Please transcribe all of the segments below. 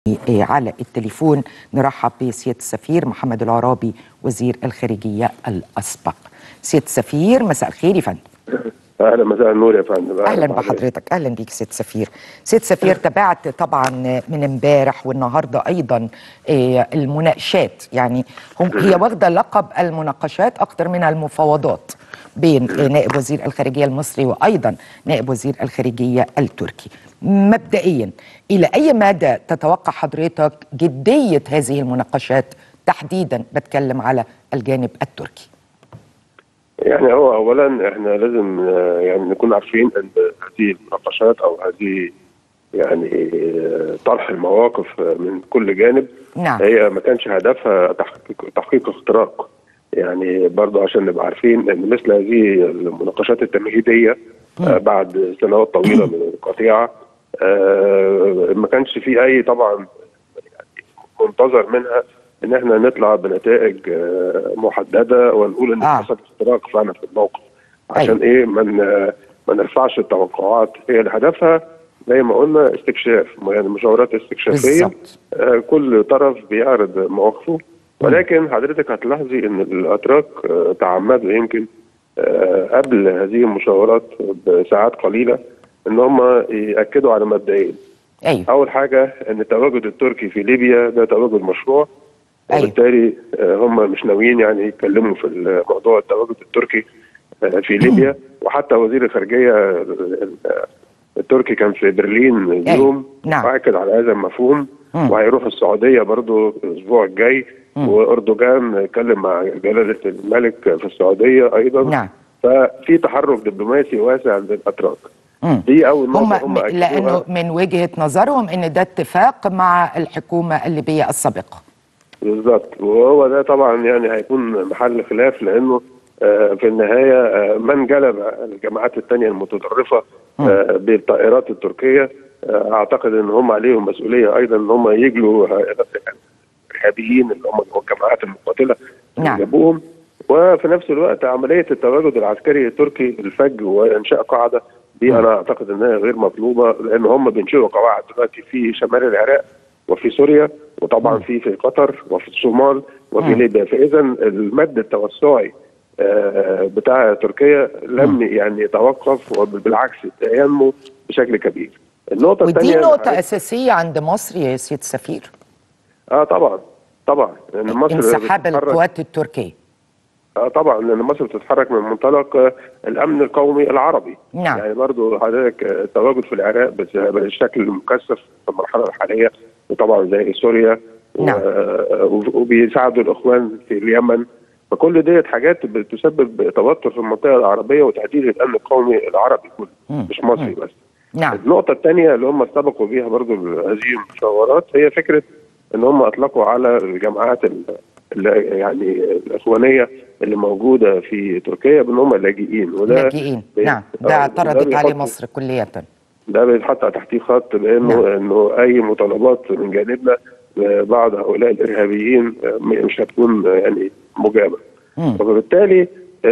على التليفون نرحب بسيادة السفير محمد العرابي وزير الخارجية الأسبق سيادة السفير مساء الخير يا فندم اهلا مساء النور يا فندم اهلا بحضرتك اهلا بيك سيد سفير سيد سفير تابعت طبعا من امبارح والنهارده ايضا المناقشات يعني هم هي واخده لقب المناقشات اكتر من المفاوضات بين نائب وزير الخارجيه المصري وايضا نائب وزير الخارجيه التركي مبدئيا الى اي مدى تتوقع حضرتك جديه هذه المناقشات تحديدا بتكلم على الجانب التركي يعني هو اولا احنا لازم يعني نكون عارفين ان هذه المناقشات او هذه يعني طرح المواقف من كل جانب نعم. هي ما كانش هدفها تحقيق تحقيق اختراق يعني برضه عشان نبقى عارفين ان مثل هذه المناقشات التمهيديه آه بعد سنوات طويله من القطيعه آه ما كانش في اي طبعا يعني منتظر منها ان احنا نطلع بنتائج محدده ونقول ان آه. حصل اختراق فعلا في الموقف عشان أيوة. ايه من ما نرفعش التوقعات هي اللي هدفها زي ما قلنا استكشاف يعني مشاورات استكشافيه بالظبط. آه كل طرف بيعرض مواقفه ولكن حضرتك هتلاحظي ان الاتراك آه تعمدوا يمكن آه قبل هذه المشاورات بساعات قليله ان هم ياكدوا على مبدئين ايوه اول حاجه ان التواجد التركي في ليبيا ده تواجد مشروع أيوة. وبالتالي آه، هم مش ناويين يعني يتكلموا في موضوع التواجد التركي آه، في ليبيا وحتى وزير الخارجيه ال- ال- التركي كان في برلين اليوم نعم. واكد على هذا المفهوم مم. وهيروح السعوديه برضو الاسبوع الجاي واردوغان اتكلم مع جلاله الملك في السعوديه ايضا نعم. ففي تحرك دبلوماسي واسع للاتراك مم. دي اول نقطه هم هم م- أكدوها. لانه من وجهه نظرهم ان ده اتفاق مع الحكومه الليبيه السابقه بالظبط وهو ده طبعا يعني هيكون محل خلاف لانه آه، في النهايه آه، من جلب الجماعات الثانيه المتطرفه آه، بالطائرات التركيه آه، اعتقد ان هم عليهم مسؤوليه ايضا ان هم يجلوا الارهابيين اللي هم الجماعات المقاتله اللي نعم. جابوهم وفي نفس الوقت عمليه التواجد العسكري التركي الفج وانشاء قاعده دي انا اعتقد انها غير مطلوبه لان هم بينشئوا قواعد دلوقتي في شمال العراق وفي سوريا وطبعا في في قطر وفي الصومال وفي مم. ليبيا فاذا المد التوسعي آه، بتاع تركيا لم يعني يتوقف وبالعكس ينمو بشكل كبير. النقطه ودي الثانيه نقطه اساسيه عند مصر يا سيد سفير اه طبعا طبعا لان مصر انسحاب بتتحرك- القوات التركيه اه طبعا لان مصر بتتحرك من منطلق آه، الامن القومي العربي نعم. يعني برضو حضرتك آه، التواجد في العراق بس- بالشكل المكثف في المرحله الحاليه وطبعا زي سوريا و- نعم. آه، وب- وبيساعدوا الاخوان في اليمن فكل ديت حاجات بتسبب توتر في المنطقه العربيه وتهديد الامن القومي العربي كله مم. مش مصري بس نعم النقطة الثانية اللي هم استبقوا بيها برضو هذه المشاورات هي فكرة ان هم اطلقوا على الجماعات ال- ال- يعني الاخوانية اللي موجودة في تركيا بان هم لاجئين وده لاجئين بي- نعم آه، ده وده اعترضت عليه بيحط- مصر كليه ده بيتحط تحتيه خط بانه نعم. انه اي مطالبات من جانبنا بعض هؤلاء الارهابيين آه، م- مش هتكون آه، يعني مجابة مم. وبالتالي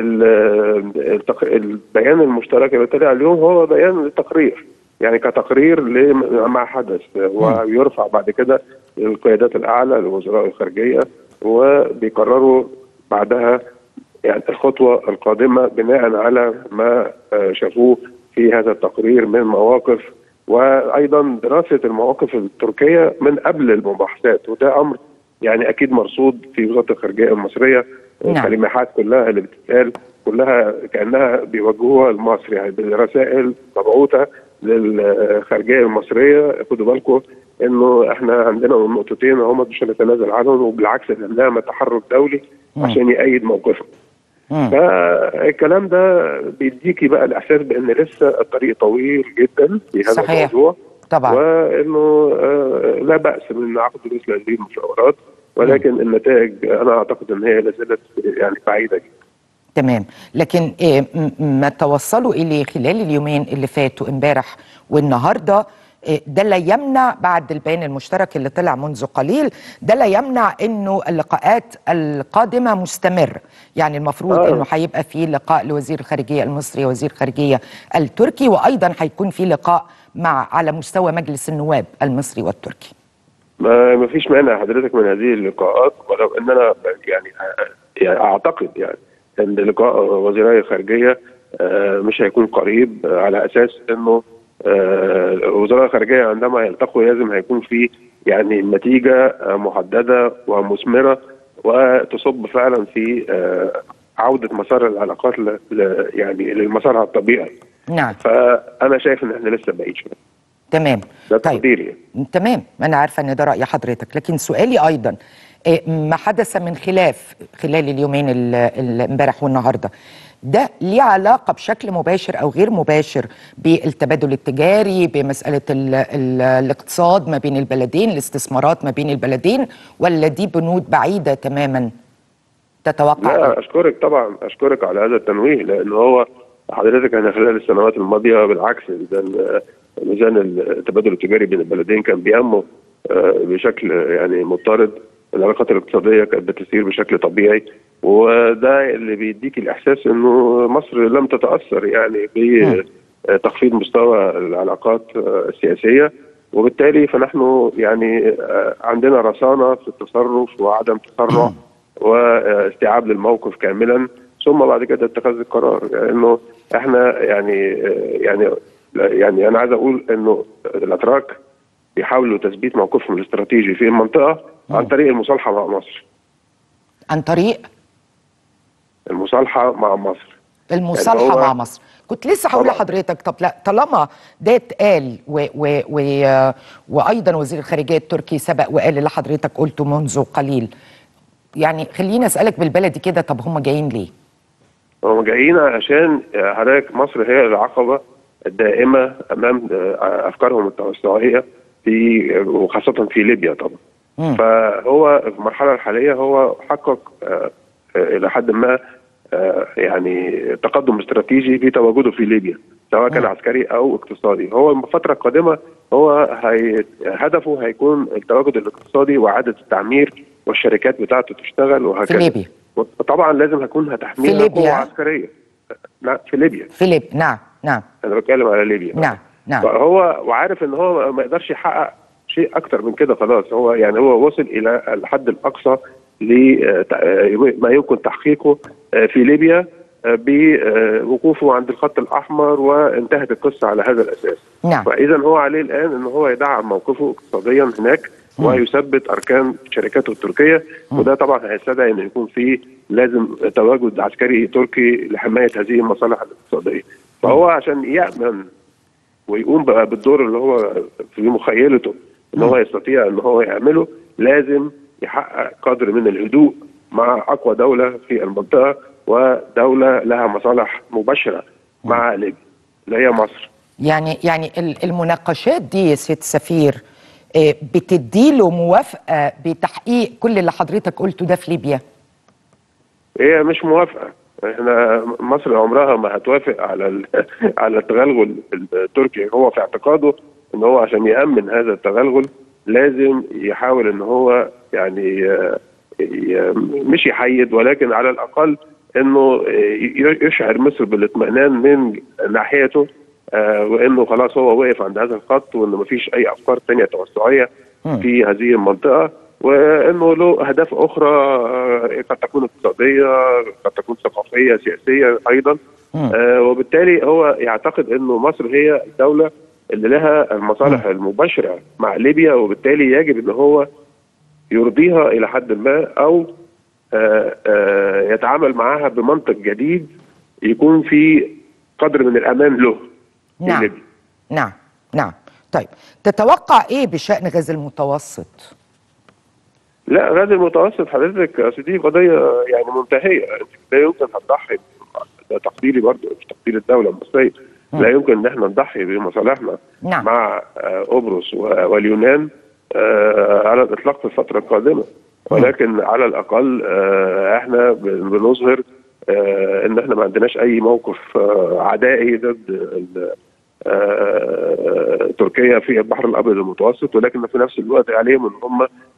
ال- التق- البيان المشترك اللي طلع اليوم هو بيان للتقرير يعني كتقرير لما حدث ويرفع بعد كده للقيادات الاعلى لوزراء الخارجيه وبيقرروا بعدها يعني الخطوه القادمه بناء على ما آه، شافوه في هذا التقرير من مواقف وايضا دراسه المواقف التركيه من قبل المباحثات وده امر يعني اكيد مرصود في وزاره الخارجيه المصريه نعم. الكلمات كلها اللي بتتقال كلها كانها بيوجهوها لمصر يعني بالرسائل مبعوثه للخارجيه المصريه خدوا بالكم انه احنا عندنا نقطتين هم مش هنتنازل عنهم وبالعكس انها تحرك دولي عشان يأيد موقفهم. مم. فالكلام ده بيديكي بقى الاحساس بان لسه الطريق طويل جدا في هذا صحيح. الموضوع طبعا وانه آه، لا باس من عقد مثل هذه المشاورات ولكن النتائج انا اعتقد ان هي لازالت يعني بعيده جدا. تمام لكن إيه م- ما توصلوا اليه خلال اليومين اللي فاتوا امبارح والنهارده إيه ده لا يمنع بعد البيان المشترك اللي طلع منذ قليل ده لا يمنع انه اللقاءات القادمه مستمر يعني المفروض آه. انه هيبقى في لقاء لوزير الخارجيه المصري وزير الخارجيه التركي وايضا هيكون في لقاء مع على مستوى مجلس النواب المصري والتركي ما ما فيش مانع حضرتك من هذه اللقاءات ولو ان انا يعني يعني اعتقد يعني ان لقاء وزيراي الخارجيه آه، مش هيكون قريب آه، على اساس انه آه، وزراء الخارجيه عندما يلتقوا لازم هيكون في يعني نتيجه آه، محدده ومثمره وتصب فعلا في آه، عوده مسار العلاقات ل- ل- يعني لمسارها الطبيعي نعم فانا شايف ان احنا لسه بعيد شويه تمام ده طيب تقديري يعني. تمام انا عارفه ان ده راي حضرتك لكن سؤالي ايضا إيه، ما حدث من خلاف خلال اليومين ال- ال- امبارح والنهارده ده ليه علاقه بشكل مباشر او غير مباشر بالتبادل التجاري بمساله ال ال الاقتصاد ما بين البلدين الاستثمارات ما بين البلدين ولا دي بنود بعيده تماما تتوقع إيه؟ لا اشكرك طبعا اشكرك على هذا التنويه لان هو حضرتك احنا خلال السنوات الماضيه بالعكس ميزان ميزان التبادل التجاري بين البلدين كان بينمو آه، بشكل يعني مضطرد العلاقات الاقتصاديه كانت بتسير بشكل طبيعي وده اللي بيديك الاحساس انه مصر لم تتاثر يعني بتخفيض مستوى العلاقات آه، السياسيه وبالتالي فنحن يعني آه، عندنا رصانه في التصرف وعدم تسرع واستيعاب للموقف كاملا ثم بعد كده اتخاذ القرار لانه احنا يعني يعني يعني انا عايز اقول انه الاتراك بيحاولوا تثبيت موقفهم الاستراتيجي في المنطقه عن طريق المصالحه مع مصر عن طريق المصالحه مع مصر المصالحه يعني هو- مع مصر كنت لسه هقول طبعاً. لحضرتك طب لا طالما ده اتقال و و و وايضا وزير الخارجيه التركي سبق وقال اللي حضرتك قلته منذ قليل يعني خليني اسالك بالبلدي كده طب هم جايين ليه؟ هم جايين عشان حضرتك مصر هي العقبه الدائمه امام افكارهم التوسعيه في وخاصه في ليبيا طبعا مم. فهو في المرحله الحاليه هو حقق آه، آه، الى حد ما آه، يعني تقدم استراتيجي في تواجده في ليبيا سواء كان مم. عسكري او اقتصادي هو الفتره القادمه هو هي هدفه هيكون التواجد الاقتصادي واعاده التعمير والشركات بتاعته تشتغل وهكذا في ليبيا طبعا لازم هكون هتحميها في ليبيا؟ قوه عسكريه لا في ليبيا في ليبيا نعم نعم انا بتكلم على ليبيا نعم نعم هو وعارف ان هو ما يقدرش يحقق شيء اكتر من كده خلاص هو يعني هو وصل الى الحد الاقصى لما يمكن تحقيقه آه، في ليبيا آه، بوقوفه عند الخط الاحمر وانتهت القصه على هذا الاساس نعم فاذا هو عليه الان ان هو يدعم موقفه اقتصاديا هناك مم. ويثبت اركان شركاته التركيه وده طبعا هيستدعي ان يكون في لازم تواجد عسكري تركي لحمايه هذه المصالح الاقتصاديه فهو عشان يامن ويقوم بقى بالدور اللي هو في مخيلته ان هو يستطيع ان هو يعمله لازم يحقق قدر من الهدوء مع اقوى دوله في المنطقه ودوله لها مصالح مباشره مع ليبيا اللي هي مصر يعني يعني ال- المناقشات دي يا سيد سفير آه، بتديله موافقه بتحقيق كل اللي حضرتك قلته ده في ليبيا هي مش موافقه احنا مصر عمرها ما هتوافق على ال- على التغلغل التركي هو في اعتقاده ان هو عشان يامن هذا التغلغل لازم يحاول ان هو يعني آه، ي- مش يحيد ولكن على الاقل انه ي- يشعر مصر بالاطمئنان من ناحيته آه، وانه خلاص هو وقف عند هذا الخط وانه ما فيش اي افكار تانية توسعيه مم. في هذه المنطقه وانه له اهداف اخرى آه، قد تكون اقتصاديه قد تكون ثقافيه سياسيه ايضا مم. آه، وبالتالي هو يعتقد انه مصر هي الدوله اللي لها المصالح المباشره مع ليبيا وبالتالي يجب ان هو يرضيها الى حد ما او آه، آه، يتعامل معها بمنطق جديد يكون في قدر من الامان له في نعم ليبيا نعم نعم طيب تتوقع ايه بشان غاز المتوسط؟ لا غاز المتوسط حضرتك أصل دي قضيه يعني منتهيه لا يمكن هتضحي ده تقديري برضه مش تقدير الدوله المصريه لا يمكن ان احنا نضحي بمصالحنا نعم. مع آه، قبرص و- واليونان آه، على الاطلاق في الفتره القادمه ولكن على الاقل آه، احنا بن- بنظهر آه، ان احنا ما عندناش اي موقف آه، عدائي ضد ال- آه، تركيا في البحر الابيض المتوسط ولكن في نفس الوقت عليهم ان هم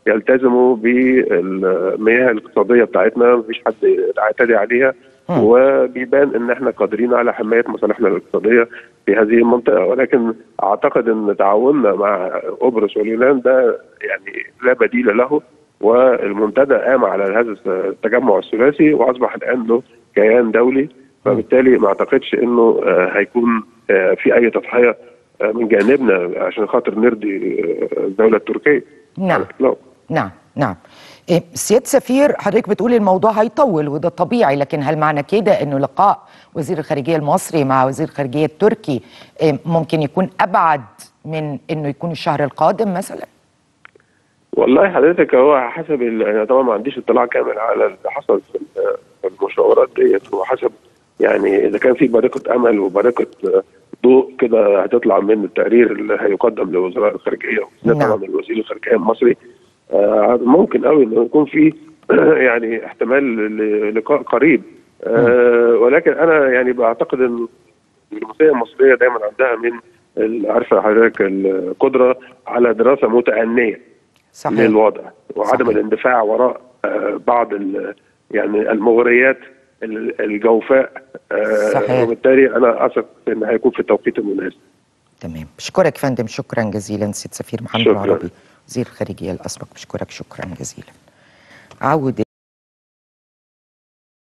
يلتزموا بالمياه الاقتصاديه بتاعتنا مفيش حد يعتدي عليها مم. وبيبان ان احنا قادرين على حمايه مصالحنا الاقتصاديه في هذه المنطقه ولكن اعتقد ان تعاوننا مع قبرص واليونان ده يعني لا بديل له والمنتدى قام على هذا التجمع الثلاثي واصبح الان له كيان دولي فبالتالي ما اعتقدش انه آه، هيكون آه، في اي تضحيه آه، من جانبنا عشان خاطر نرضي آه، الدوله التركيه نعم. على الإطلاق. نعم نعم إيه، سيادة سفير حضرتك بتقولي الموضوع هيطول وده طبيعي لكن هل معنى كده انه لقاء وزير الخارجيه المصري مع وزير الخارجيه التركي إيه، ممكن يكون ابعد من انه يكون الشهر القادم مثلا؟ والله حضرتك هو حسب ال- انا طبعا ما عنديش اطلاع كامل على اللي حصل في ال- في المشاورات ديت وحسب يعني اذا كان في بارقه امل وبارقه آه، ضوء كده هتطلع من التقرير اللي هيقدم لوزراء الخارجيه وبالذات نعم. طبعا الوزير الخارجيه المصري آه، ممكن قوي انه يكون في يعني احتمال للقاء قريب آه، ولكن انا يعني بعتقد ان الدبلوماسيه المصريه دايما عندها من ال- عارفه حضرتك القدره على دراسه متأنيه صحيح للوضع وعدم صحيح. الاندفاع وراء آه، بعض ال- يعني المغريات ال- الجوفاء آه، صحيح. وبالتالي انا اثق ان هيكون في التوقيت المناسب تمام بشكرك فندم شكرا جزيلا سيد سفير محمد شكراً. العربي وزير الخارجيه الاسبق بشكرك شكرا جزيلا عود